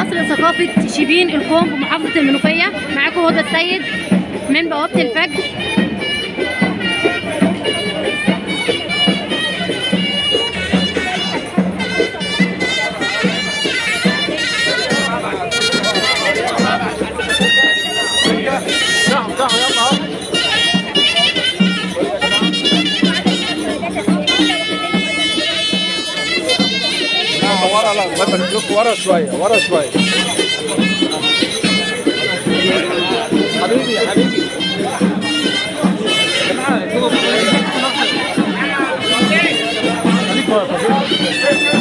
مصر لثقافة شبين الكوم بمحافظة المنوفية معاكم هدى السيد من بوابة الفجر ورا لا الله يبارك لكم ورا شويه ورا شويه حبيبي يا حبيبي خليك واقف